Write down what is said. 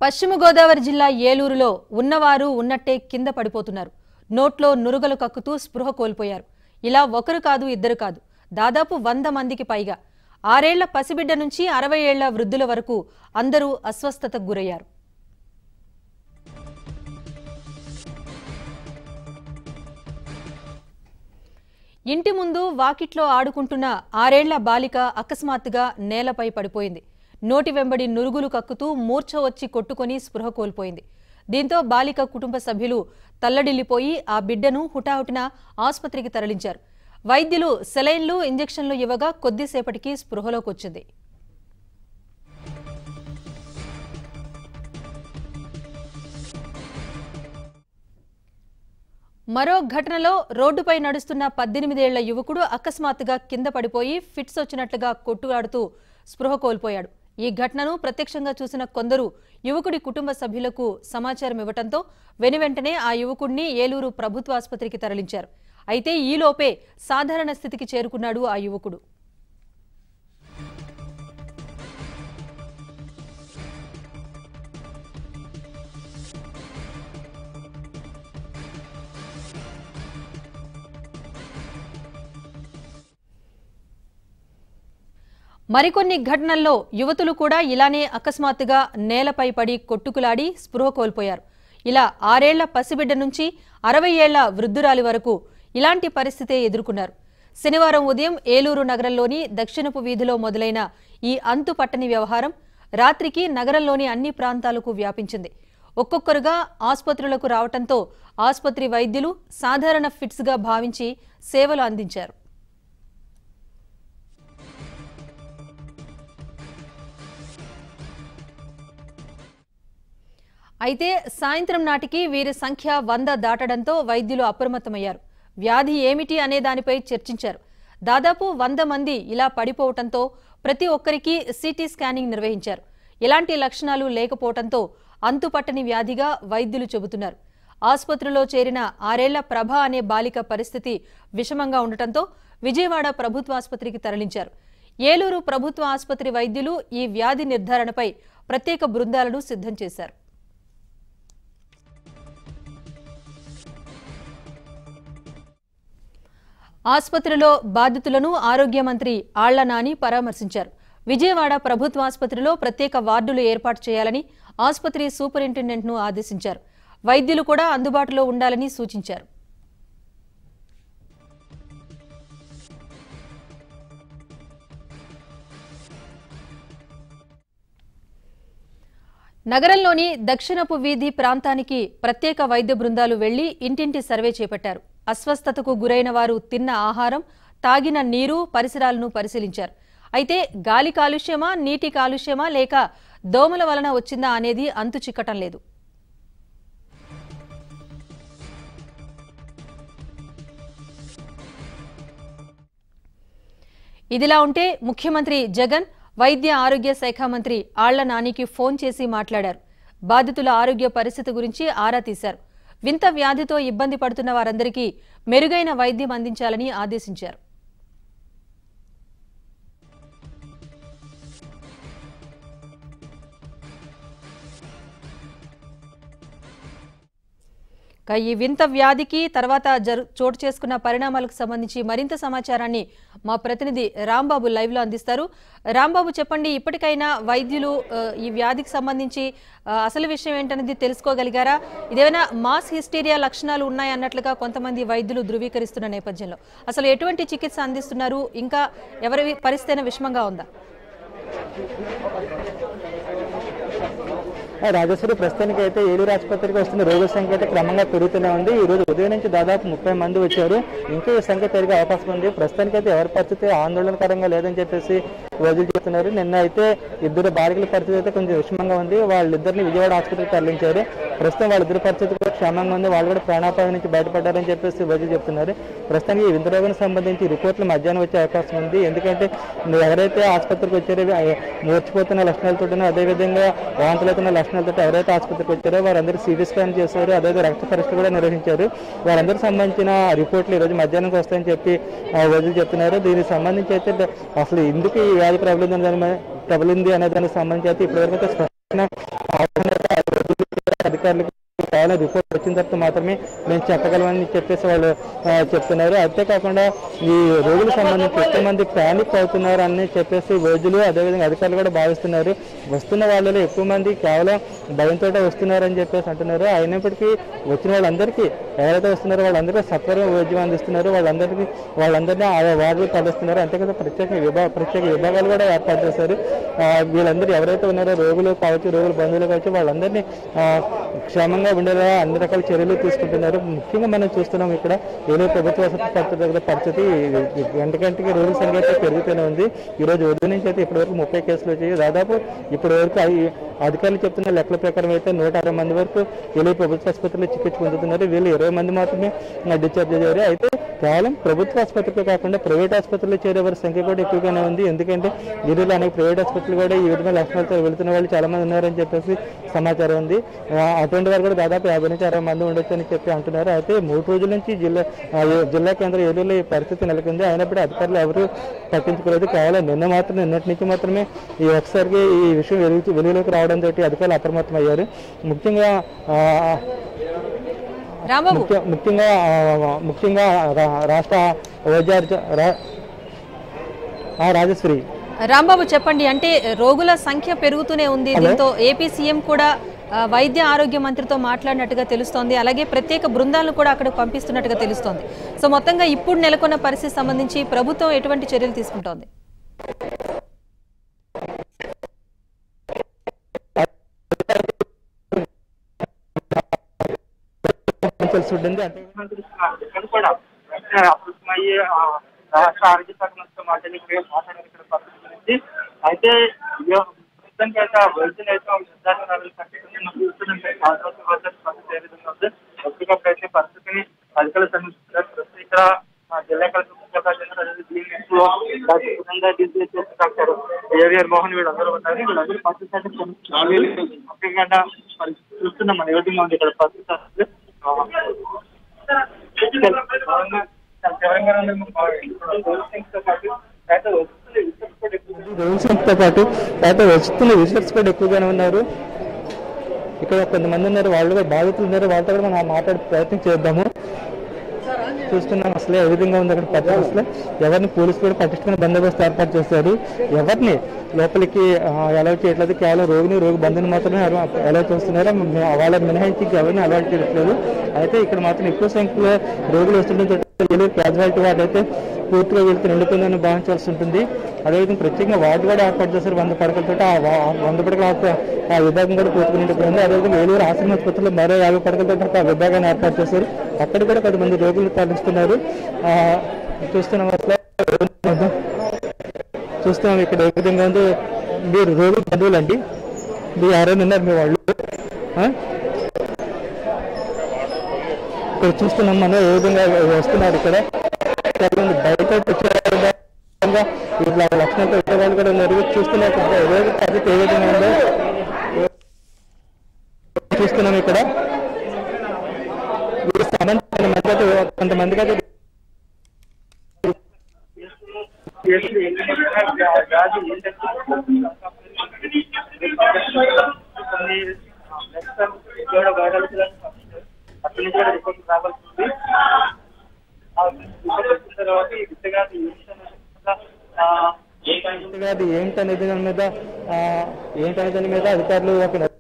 పశ్చిమ గోదావరి జిల్లా ఏలూరులో ఉన్నవారు ఉన్నట్టే కింద పడిపోతున్నారు నోట్లో నురుగలు కక్కుతూ స్పృహ కోల్పోయారు ఇలా ఒకరు కాదు ఇద్దరు కాదు దాదాపు వంద మందికి పైగా ఆరేళ్ల పసిబిడ్డ నుంచి అరవై ఏళ్ల వృద్ధుల వరకు అందరూ అస్వస్థతకు గురయ్యారు ఇంటి ముందు వాకిట్లో ఆడుకుంటున్న ఆరేళ్ల బాలిక అకస్మాత్తుగా నేలపై పడిపోయింది నోటి వెంబడి నురుగులు కక్కుతూ మూర్ఛ వచ్చి కొట్టుకొని స్పృహ కోల్పోయింది దీంతో బాలిక కుటుంబ సభ్యులు తల్లడిల్లిపోయి ఆ బిడ్డను హుటాహుటిన ఆసుపత్రికి తరలించారు వైద్యులు సెలైన్లు ఇంజెక్షన్లు ఇవ్వగా కొద్దిసేపటికి స్పృహలోకి వచ్చింది మరో ఘటనలో రోడ్డుపై నడుస్తున్న పద్దెనిమిదేళ్ల యువకుడు అకస్మాత్తుగా కింద పడిపోయి ఫిట్స్ వచ్చినట్లుగా కొట్టుగాడుతూ స్పృహ కోల్పోయాడు ఈ ఘటనను ప్రత్యక్షంగా చూసిన కొందరు యువకుడి కుటుంబ సభ్యులకు సమాచారం ఇవ్వటంతో వెనువెంటనే ఆ యువకుడిని ఏలూరు ప్రభుత్వ ఆసుపత్రికి తరలించారు అయితే ఈలోపే సాధారణ స్థితికి చేరుకున్నాడు ఆ యువకుడు మరికొన్ని ఘటనల్లో యువతులు కూడా ఇలానే అకస్మాత్తుగా నేలపై పడి కొట్టుకులాడి స్పృహ కోల్పోయారు ఇలా ఆరేళ్ల పసిబిడ్డ నుంచి అరవై ఏళ్ల వృద్ధురాలి వరకు ఇలాంటి పరిస్థితే ఎదుర్కొన్నారు శనివారం ఉదయం ఏలూరు నగరంలోని దక్షిణపు వీధిలో మొదలైన ఈ అంతు పట్టని వ్యవహారం రాత్రికి నగరంలోని అన్ని ప్రాంతాలకు వ్యాపించింది ఒక్కొక్కరుగా ఆసుపత్రులకు రావటంతో ఆసుపత్రి వైద్యులు సాధారణ ఫిట్స్గా భావించి సేవలు అందించారు అయితే సాయంత్రం నాటికి వీరి సంఖ్య వంద దాటడంతో వైద్యులు అప్రమత్తమయ్యారు వ్యాధి ఏమిటి అనే దానిపై చర్చించారు దాదాపు వంద మంది ఇలా పడిపోవటంతో ప్రతి ఒక్కరికి సిటీ స్కానింగ్ నిర్వహించారు ఎలాంటి లక్షణాలు లేకపోవటంతో అంతుపట్టని వ్యాధిగా వైద్యులు చెబుతున్నారు ఆసుపత్రిలో చేరిన ఆరేళ్ల ప్రభ అనే బాలిక పరిస్థితి విషమంగా ఉండటంతో విజయవాడ ప్రభుత్వ ఆసుపత్రికి తరలించారు ఏలూరు ప్రభుత్వ ఆసుపత్రి వైద్యులు ఈ వ్యాధి నిర్ధారణపై ప్రత్యేక బృందాలను సిద్ధం చేశారు ఆసుపత్రిలో బాధితులను ఆరోగ్య మంత్రి ఆళ్ల నాని పరామర్శించారు విజయవాడ ప్రభుత్వ ఆసుపత్రిలో ప్రత్యేక వార్డులు ఏర్పాటు చేయాలని ఆసుపత్రి సూపరింటెండెంట్ను ఆదేశించారు వైద్యులు కూడా అందుబాటులో ఉండాలని సూచించారు నగరంలోని దక్షిణపు వీధి ప్రాంతానికి ప్రత్యేక వైద్య బృందాలు వెళ్లి ఇంటింటి సర్వే చేపట్టారు అస్వస్థతకు గురైన వారు తిన్న ఆహారం తాగిన నీరు పరిసరాలను పరిశీలించారు అయితే గాలి కాలుష్యమా నీటి కాలుష్యమా లేక దోమల వలన వచ్చిందా అనేది అంతు చిక్కటం లేదు ఇదిలా ఉంటే ముఖ్యమంత్రి జగన్ వైద్య ఆరోగ్య శాఖ మంత్రి ఆళ్ల నానికి ఫోన్ చేసి మాట్లాడారు బాధితుల ఆరోగ్య పరిస్థితి గురించి ఆరా తీశారు వింత వ్యాధితో ఇబ్బంది పడుతున్న వారందరికీ మెరుగైన వైద్యం అందించాలని ఆదేశించారు ఇక ఈ వింత వ్యాధికి తర్వాత జరు చోటు చేసుకున్న పరిణామాలకు సంబంధించి మరింత సమాచారాన్ని మా ప్రతినిధి రాంబాబు లైవ్ లో అందిస్తారు రాంబాబు చెప్పండి ఇప్పటికైనా వైద్యులు ఆ, ఈ వ్యాధికి సంబంధించి ఆ, అసలు విషయం ఏంటనేది తెలుసుకోగలిగారా ఇదేమైనా మాస్ హిస్టీరియా లక్షణాలు ఉన్నాయన్నట్లుగా కొంతమంది వైద్యులు ధృవీకరిస్తున్న నేపథ్యంలో అసలు ఎటువంటి చికిత్స అందిస్తున్నారు ఇంకా ఎవరి పరిస్థితి అయినా విషమంగా ఉందా రాజేశ్వరి ప్రస్తుతానికి అయితే ఏలూరు ఆసుపత్రికి వస్తున్న రోగుల సంఖ్య అయితే క్రమంగా పెరుగుతూనే ఉంది ఈ రోజు ఉదయం నుంచి దాదాపు ముప్పై మంది వచ్చారు ఇంకా ఈ సంఖ్య పెరిగే అవకాశం ఉంది ప్రస్తుతానికి అయితే ఎవరి పరిస్థితి ఆందోళనకరంగా లేదని చెప్పేసి వైద్యులు చెప్తున్నారు నిన్న అయితే ఇద్దరు బాలికల పరిస్థితి అయితే కొంచెం విషమంగా ఉంది వాళ్ళిద్దరిని విజయవాడ ఆసుపత్రికి తరలించారు ప్రస్తుతం వాళ్ళిద్దరి పరిస్థితి కూడా క్షేమంగా ఉంది వాళ్ళు కూడా ప్రాణాపాయం నుంచి బయటపడ్డారని చెప్పేసి వైద్యులు చెప్తున్నారు ప్రస్తుతానికి ఈ వింత రోగానికి సంబంధించి రిపోర్ట్లు మధ్యాహ్నం వచ్చే అవకాశం ఉంది ఎందుకంటే ఎవరైతే ఆసుపత్రికి వచ్చారో అవి మూర్చిపోతున్న లక్షణాలతో అదేవిధంగా వాంతులవుతున్న లక్షణాలతో ఎవరైతే ఆసుపత్రికి వచ్చారో వారందరూ సిటీ స్కాన్ చేశారు అదేవిధంగా రక్త పరీక్ష కూడా నిర్వహించారు వారందరికి సంబంధించిన రిపోర్ట్లు ఈరోజు మధ్యాహ్నానికి వస్తాయని చెప్పి ఆ, వైద్యులు చెప్తున్నారు దీనికి సంబంధించి అయితే అసలు ఎందుకు ఈ వ్యాధి ప్రబలింది అనే దాని మీద- ప్రబలింది అనే దానికి సంబంధించి అయితే ఇప్పటివరకు అయితే స్పష్టమైన అవగాహన అయితే అధికారులకు కేవలం రిపోర్ట్ వచ్చిన తర్వాత మాత్రమే మేము చెప్పగలమని చెప్పేసి వాళ్ళు ఆ, చెప్తున్నారు అంతేకాకుండా ఈ రోగులకు సంబంధించి ఎక్కువ మంది ప్యానిక్ అవుతున్నారు అని చెప్పేసి వైద్యులు అదేవిధంగా అధికారులు కూడా భావిస్తున్నారు వస్తున్న వాళ్ళలో ఎక్కువ మంది కేవలం భయంతో వస్తున్నారు అని చెప్పేసి అంటున్నారు అయినప్పటికీ వచ్చిన వాళ్ళందరికీ ఎవరైతే వస్తున్నారో వాళ్ళందరికీ సత్వరం వైద్యం అందిస్తున్నారు వాళ్ళందరికీ వాళ్ళందరినీ ఆయా వార్డులు తరలిస్తున్నారు అంతేకాదు ప్రత్యేక విభా ప్రత్యేక విభాగాలు కూడా ఏర్పాటు చేశారు ఆ, వీళ్ళందరూ ఎవరైతే ఉన్నారో రోగులు కావచ్చు రోగుల బంధువులు కావచ్చు వాళ్ళందరినీ ఆ, క్షేమంగా ఉండేలా అన్ని రకాల చర్యలు తీసుకుంటున్నారు ముఖ్యంగా మనం చూస్తున్నాం ఇక్కడ ఏదో ప్రభుత్వ వసతి పరిస్థితి దగ్గర పరిస్థితి గంట గంటకి రోగుల సంఖ్య అయితే పెరుగుతూనే ఉంది ఈ రోజు ఉదయం నుంచి అయితే ఇప్పటి వరకు ముప్పై కేసులు వచ్చాయి దాదాపు ఇప్పటి వరకు అయి- అధికారులు చెప్తున్న లెక్కల ప్రకారం అయితే నూట అరవై మంది వరకు ఏలూరు ప్రభుత్వ ఆసుపత్రిలో చికిత్స పొందుతున్నారు వీళ్ళు ఇరవై మంది మాత్రమే డిశ్చార్జ్ అయ్యారు అయితే కేవలం ప్రభుత్వ ఆసుపత్రిలో కాకుండా ప్రైవేట్ ఆసుపత్రిలో చేరే వారి సంఖ్య కూడా ఎక్కువగానే ఉంది ఎందుకంటే ఏలూరులో అనేక ప్రైవేట్ ఆసుపత్రులు కూడా ఈ విధంగా లక్షణాలతో వెళ్తున్న వాళ్ళు చాలా మంది ఉన్నారని చెప్పేసి సమాచారం ఉంది ఆ, అటువంటి వారు కూడా దాదాపు యాభై నుంచి అరవై మంది ఉండొచ్చు అని చెప్పి అంటున్నారు అయితే మూడు రోజుల నుంచి జిల్లా ఆ, ఏ- జిల్లా కేంద్రం ఏలూరులో ఈ పరిస్థితి నెలకొంది అయినప్పుడు అధికారులు ఎవరు పట్టించుకోలేదు కేవలం నిన్న మాత్రం నిన్నటి నుంచి మాత్రమే ఈ ఒకసారికి ఈ విషయం వెలుగు వెలుగులోకి రావడంతో అధికారులు అప్రమత్తం అయ్యారు ముఖ్యంగా ఆ, రాంబాబు ముఖ్య ముఖ్యంగా ఆ, ముఖ్యంగా రా- రాష్ట్ర వైద్యాధిక రా- ఆ, రాజశ్రీ రాంబాబు చెప్పండి అంటే రోగుల సంఖ్య పెరుగుతూనే ఉంది దీంతో ఏపీ సీఎం కూడా ఆ, వైద్య ఆరోగ్య మంత్రితో మాట్లాడినట్టుగా తెలుస్తోంది అలాగే ప్రత్యేక బృందాలను కూడా అక్కడ పంపిస్తున్నట్టుగా తెలుస్తోంది సో మొత్తంగా ఇప్పుడు నెలకొన్న పరిస్థితి సంబంధించి ప్రభుత్వం ఎటువంటి చర్యలు తీసుకుంటోంది తెలిసి ఉంటుంది అంటే ఇక్కడ కూడా వెంటనే అప్రమత్తమయ్యి ఆ, రాష్ట్ర ఆరోగ్య శాఖ మంత్రితో మాట్లాడి ఇక్కడ మాట్లాడారు ఇక్కడ పరిస్థితి గురించి అయితే ఇయ్యో, మొత్తానికి అయితే ఆ వైద్యులు అయితే ఒక నిర్ధారణ రావాలని ఖచ్చితంగా నాకు చూస్తుంటే ఆసుపత్రి వద్ద పరిస్థితి ఏ విధంగా ఉంది ఎప్పటికప్పుడు అయితే పరిస్థితిని అధికారులు సమీక్షిస్తున్నారు ప్రస్తుతం ఇక్కడ ఆ, జిల్లా కలెక్టర్ ప్రకాష్ చంద్ర అదే DMS లో doctor Sunanda DGS doctor AVR Mohan వీళ్ళందరూ ఉన్నారు వీళ్ళందరూ పరిస్థితి అయితే సమీక్షిస్తున్నారు. ముఖ్యంగా పరిస్థితి చూస్తున్నాం మన ఏ విధంగా ఉంది ఇక్కడ పరిస్థితి అసలు. ఆ, తో పాటు అయితే వస్తున్న విజిటర్స్ కూడా ఎక్కువగానే ఉన్నారు ఇక్కడ కొంతమంది ఉన్నారు వాళ్ళు కూడా బాధితులు ఉన్నారు వాళ్ళతో కూడా మనం మాట్లాడే ప్రయత్నం చేద్దాము చూస్తున్నాం అసలు ఏ విధంగా ఉంది అక్కడ పరిస్థితి అసలు ఎవరిని పోలీసులు కూడా పటిష్టమైన బందోబస్తు ఏర్పాటు చేశారు ఎవరిని లోపలికి అలౌ చేయట్లేదు కేవలం రోగిని రోగి బంధుని మాత్రమే అలౌ చేస్తున్నారు మ- వాళ్ళని మినహాయించి ఎవరిని అలౌ చేయట్లేదు అయితే ఇక్కడ మాత్రం ఎక్కువ సంఖ్యలో రోగులు వస్తుండటంతో క్యాజువాలిటీ వార్డు అయితే పూర్తిగా వీళ్ళకి నిండుకుందని భావించాల్సి ఉంటుంది అదేవిధంగా ప్రత్యేకంగా వార్డు కూడా ఏర్పాటు చేశారు వంద పడకలతో ఆ వా- ఆ వంద పడకల ఆ- ఆ విభాగం కూడా పూర్తిగా నిండిపోయింది అదేవిధంగా ఏలూరు ఆశ్రమ ఆసుపత్రిలో మరో యాభై పడకలతో ఒక విభాగాన్ని ఏర్పాటు చేశారు అక్కడ కూడా కొంతమంది రోగులు తరలిస్తున్నారు ఆ, చూస్తున్నాం అసలు చూస్తున్నాం ఇక్కడ ఏ విధంగా ఉందో మీరు రోగులు బంధువులు అండి మీరు ఎవరైనా ఉన్నారు మీ వాళ్ళు ఆ? ఇక్కడ చూస్తున్నాం మనం ఏ విధంగా వస్తున్నారు ఇక్కడ కొంతమంది బయట వచ్చే విధంగా ఇట్లా లక్షణాలతో వచ్చే వాళ్ళు కూడా ఉన్నారు చూస్తున్నారు ఇక్కడ ఏ విధంగా పరిస్థితి ఏ విధంగా ఉందో చూస్తున్నాం ఇక్కడ వీరికి సంబంధించిన మంది అయితే కొంతమందికి అయితే వ్యాధి ఏంటంటే కొన్ని నెక్స్ట్ కూడా వైరల్ అక్కడి నుంచి కూడా రిపోర్ట్ రావాల్సి ఉంది ఆ రిపోర్ట్ వచ్చిన తర్వాత ఈ విత్తగాది అది ఏంటనేది దాని మీద ఆ, ఏంటనే దాని మీద అధికారులు అక్కడ